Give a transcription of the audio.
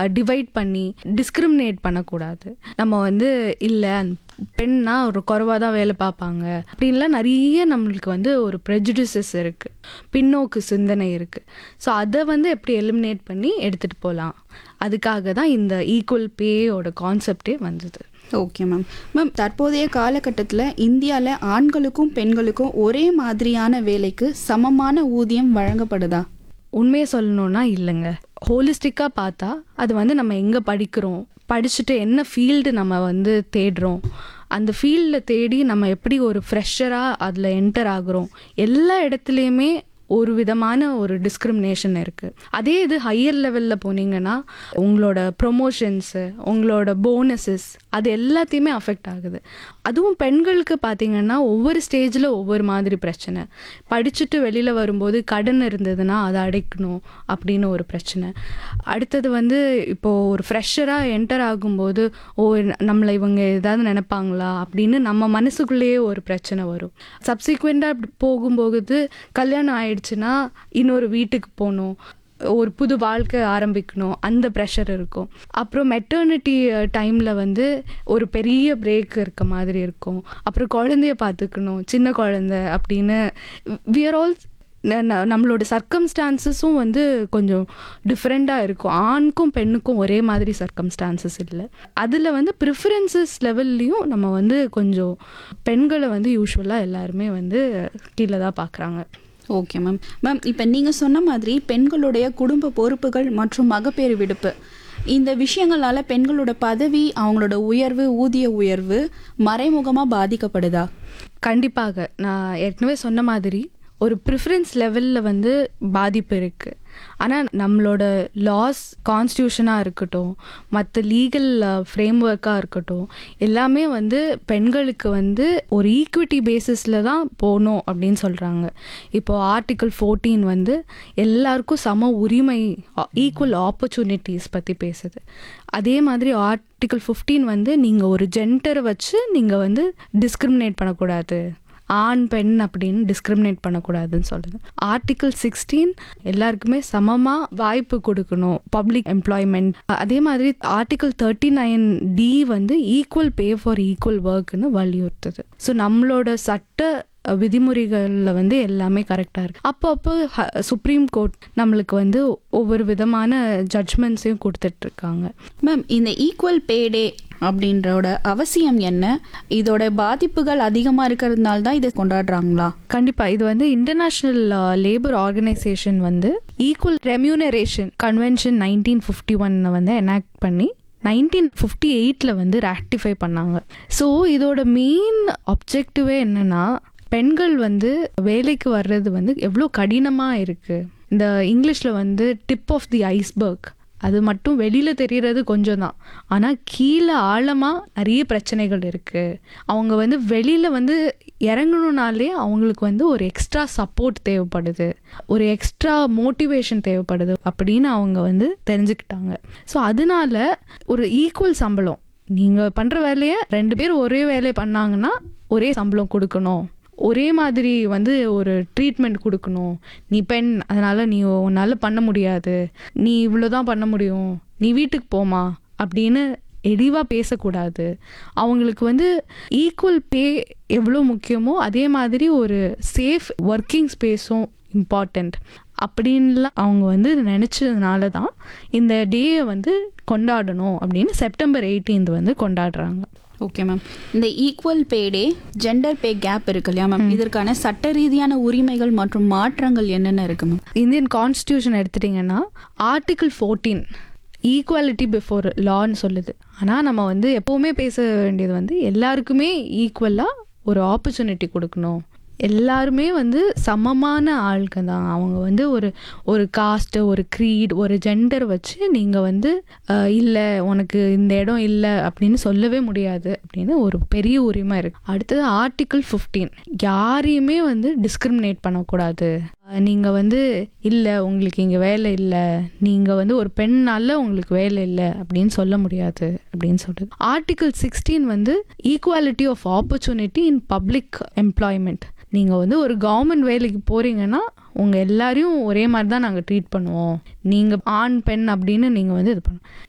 divide பண்ணி discriminate பண்ணக்கூடாது நம்ம வந்து இல்லை பெண்ணா ஒரு குறைவாக தான் வேலை பார்ப்பாங்க அப்படின்லாம் நிறைய நம்மளுக்கு வந்து ஒரு ப்ரெஜுடிசஸ் இருக்குது பின்னோக்கு சிந்தனை இருக்குது ஸோ அதை வந்து எப்படி எலிமினேட் பண்ணி எடுத்துகிட்டு போகலாம் அதுக்காக தான் இந்த ஈக்குவல் பேயோட கான்செப்டே வந்தது ஓகே மேம் மேம் தற்போதைய காலகட்டத்தில் இந்தியாவில் ஆண்களுக்கும் பெண்களுக்கும் ஒரே மாதிரியான வேலைக்கு சமமான ஊதியம் வழங்கப்படுதா உண்மையை சொல்லணும்னா இல்லைங்க ஹோலிஸ்டிக்காக பார்த்தா அது வந்து நம்ம எங்கே படிக்கிறோம் படிச்சுட்டு என்ன ஃபீல்டு நம்ம வந்து தேடுறோம் அந்த ஃபீல்டில் தேடி நம்ம எப்படி ஒரு ஃப்ரெஷராக அதில் என்டர் ஆகுறோம் எல்லா இடத்துலையுமே ஒரு விதமான ஒரு டிஸ்கிரிமினேஷன் இருக்குது அதே இது ஹையர் லெவலில் போனீங்கன்னா உங்களோட ப்ரொமோஷன்ஸு உங்களோட போனஸஸ் அது எல்லாத்தையுமே அஃபெக்ட் ஆகுது அதுவும் பெண்களுக்கு பார்த்தீங்கன்னா ஒவ்வொரு ஸ்டேஜில் ஒவ்வொரு மாதிரி பிரச்சனை படிச்சுட்டு வெளியில் வரும்போது கடன் இருந்ததுன்னா அதை அடைக்கணும் அப்படின்னு ஒரு பிரச்சனை அடுத்தது வந்து இப்போது ஒரு ஃப்ரெஷராக என்டர் ஆகும்போது ஓ நம்மளை இவங்க ஏதாவது நினைப்பாங்களா அப்படின்னு நம்ம மனசுக்குள்ளேயே ஒரு பிரச்சனை வரும் சப்சிக்வெண்ட்டாக போகும்போது கல்யாணம் ஆயிடுச்சுன்னா இன்னொரு வீட்டுக்கு போகணும் ஒரு புது வாழ்க்கை ஆரம்பிக்கணும் அந்த ப்ரெஷர் இருக்கும் அப்புறம் மெட்டர்னிட்டி டைமில் வந்து ஒரு பெரிய பிரேக் இருக்க மாதிரி இருக்கும் அப்புறம் குழந்தைய பார்த்துக்கணும் சின்ன குழந்தை அப்படின்னு விஆர் ஆல் நம்மளோட சர்க்கம்ஸ்டான்சஸும் வந்து கொஞ்சம் டிஃப்ரெண்ட்டாக இருக்கும் ஆணுக்கும் பெண்ணுக்கும் ஒரே மாதிரி சர்க்கம்ஸ்டான்சஸ் இல்லை அதில் வந்து ப்ரிஃபரன்சஸ் லெவல்லையும் நம்ம வந்து கொஞ்சம் பெண்களை வந்து யூஸ்வலாக எல்லாருமே வந்து கீழே தான் பார்க்குறாங்க ஓகே மேம் மேம் இப்போ நீங்கள் சொன்ன மாதிரி பெண்களுடைய குடும்ப பொறுப்புகள் மற்றும் மகப்பேறு விடுப்பு இந்த விஷயங்களால் பெண்களோட பதவி அவங்களோட உயர்வு ஊதிய உயர்வு மறைமுகமாக பாதிக்கப்படுதா கண்டிப்பாக நான் ஏற்கனவே சொன்ன மாதிரி ஒரு ப்ரிஃபரன்ஸ் லெவலில் வந்து பாதிப்பு இருக்குது ஆனால் நம்மளோட லாஸ் கான்ஸ்டியூஷனாக இருக்கட்டும் மற்ற லீகல் ஃப்ரேம் ஒர்க்காக இருக்கட்டும் எல்லாமே வந்து பெண்களுக்கு வந்து ஒரு ஈக்விட்டி பேசிஸில் தான் போகணும் அப்படின்னு சொல்கிறாங்க இப்போது ஆர்டிக்கிள் ஃபோர்டீன் வந்து எல்லாருக்கும் சம உரிமை ஈக்குவல் ஆப்பர்ச்சுனிட்டிஸ் பற்றி பேசுது அதே மாதிரி ஆர்டிக்கிள் ஃபிஃப்டீன் வந்து நீங்கள் ஒரு ஜென்டரை வச்சு நீங்கள் வந்து டிஸ்கிரிமினேட் பண்ணக்கூடாது ஆண் பெண் அப்படின்னு டிஸ்கிரிமினேட் பண்ணக்கூடாதுன்னு சொல்லுது ஆர்டிக்கிள் சிக்ஸ்டீன் எல்லாருக்குமே சமமாக வாய்ப்பு கொடுக்கணும் பப்ளிக் எம்ப்ளாய்மெண்ட் அதே மாதிரி ஆர்டிக்கிள் தேர்ட்டி நைன் டி வந்து ஈக்குவல் பே ஃபார் ஈக்குவல் ஒர்க்னு வலியுறுத்துது ஸோ நம்மளோட சட்ட விதிமுறைகளில் வந்து எல்லாமே கரெக்டாக இருக்குது அப்பப்போ சுப்ரீம் கோர்ட் நம்மளுக்கு வந்து ஒவ்வொரு விதமான ஜட்ஜ்மெண்ட்ஸையும் கொடுத்துட்ருக்காங்க மேம் இந்த ஈக்குவல் பே டே அப்படின்றோட அவசியம் என்ன இதோட பாதிப்புகள் அதிகமாக இருக்கிறதுனால தான் இதை கொண்டாடுறாங்களா கண்டிப்பாக இது வந்து இன்டர்நேஷ்னல் லேபர் ஆர்கனைசேஷன் வந்து equal remuneration convention nineteen fifty ஒன்னை வந்து எனாக்ட் பண்ணி நைன்டீன் ஃபிஃப்டி எயிட்டில் வந்து ராக்டிஃபை பண்ணாங்க ஸோ இதோட மெயின் அப்ஜெக்டிவே என்னென்னா பெண்கள் வந்து வேலைக்கு வர்றது வந்து எவ்வளோ கடினமாக இருக்குது இந்த இங்கிலீஷில் வந்து டிப் ஆஃப் தி ஐஸ்பர்க் அது மட்டும் வெளியில் தெரியறது கொஞ்சம் தான் ஆனால் கீழே ஆழமாக நிறைய பிரச்சனைகள் இருக்குது அவங்க வந்து வெளியில் வந்து இறங்கணுனாலே அவங்களுக்கு வந்து ஒரு எக்ஸ்ட்ரா சப்போர்ட் தேவைப்படுது ஒரு எக்ஸ்ட்ரா மோட்டிவேஷன் தேவைப்படுது அப்படின்னு அவங்க வந்து தெரிஞ்சுக்கிட்டாங்க ஸோ அதனால ஒரு ஈக்குவல் சம்பளம் நீங்கள் பண்ணுற வேலையை ரெண்டு பேர் ஒரே வேலையை பண்ணாங்கன்னா ஒரே சம்பளம் கொடுக்கணும் ஒரே மாதிரி வந்து ஒரு ட்ரீட்மெண்ட் கொடுக்கணும் நீ பெண் அதனால் நீ உன்னால் பண்ண முடியாது நீ இவ்வளோ தான் பண்ண முடியும் நீ வீட்டுக்கு போமா அப்படின்னு எளிவாக பேசக்கூடாது அவங்களுக்கு வந்து ஈக்குவல் பே எவ்வளோ முக்கியமோ அதே மாதிரி ஒரு சேஃப் ஒர்க்கிங் ஸ்பேஸும் இம்பார்ட்டண்ட் அப்படின்லாம் அவங்க வந்து நினச்சதுனால தான் இந்த டேயை வந்து கொண்டாடணும் அப்படின்னு செப்டம்பர் எயிட்டீன்த் வந்து கொண்டாடுறாங்க ஓகே மேம் இந்த equal pay day gender pay gap இருக்கு இல்லையா மேம் இதற்கான சட்ட ரீதியான உரிமைகள் மற்றும் மாற்றங்கள் என்னென்ன இருக்கு மேம் இந்தியன் கான்ஸ்டியூஷன் எடுத்துட்டிங்கன்னா ஆர்டிகிள் ஃபோர்டீன் ஈக்குவாலிட்டி பிஃபோர் லான்னு சொல்லுது ஆனால் நம்ம வந்து எப்போவுமே பேச வேண்டியது வந்து எல்லாருக்குமே ஈக்குவலாக ஒரு ஆப்பர்ச்சுனிட்டி கொடுக்கணும் எல்லாருமே வந்து சமமான ஆளுங்க தான் அவங்க வந்து ஒரு ஒரு காஸ்ட்டு ஒரு க்ரீட் ஒரு ஜெண்டர் வச்சு நீங்கள் வந்து இல்லை உனக்கு இந்த இடம் இல்லை அப்படின்னு சொல்லவே முடியாது அப்படின்னு ஒரு பெரிய உரிமை இருக்குது அடுத்தது ஆர்டிக்கிள் ஃபிஃப்டீன் யாரையுமே வந்து டிஸ்கிரிமினேட் பண்ணக்கூடாது நீங்கள் வந்து இல்லை உங்களுக்கு இங்கே வேலை இல்லை நீங்கள் வந்து ஒரு பெண்ணால உங்களுக்கு வேலை இல்லை அப்படின்னு சொல்ல முடியாது அப்படின்னு சொல்லுது ஆர்டிக்கிள் சிக்ஸ்டீன் வந்து equality of opportunity in public employment நீங்கள் வந்து ஒரு கவர்மெண்ட் வேலைக்கு போகிறீங்கன்னா உங்கள் எல்லாரையும் ஒரே மாதிரி தான் நாங்கள் ட்ரீட் பண்ணுவோம் நீங்கள் ஆண் பெண் அப்படின்னு நீங்கள் வந்து இது பண்ணுவோம்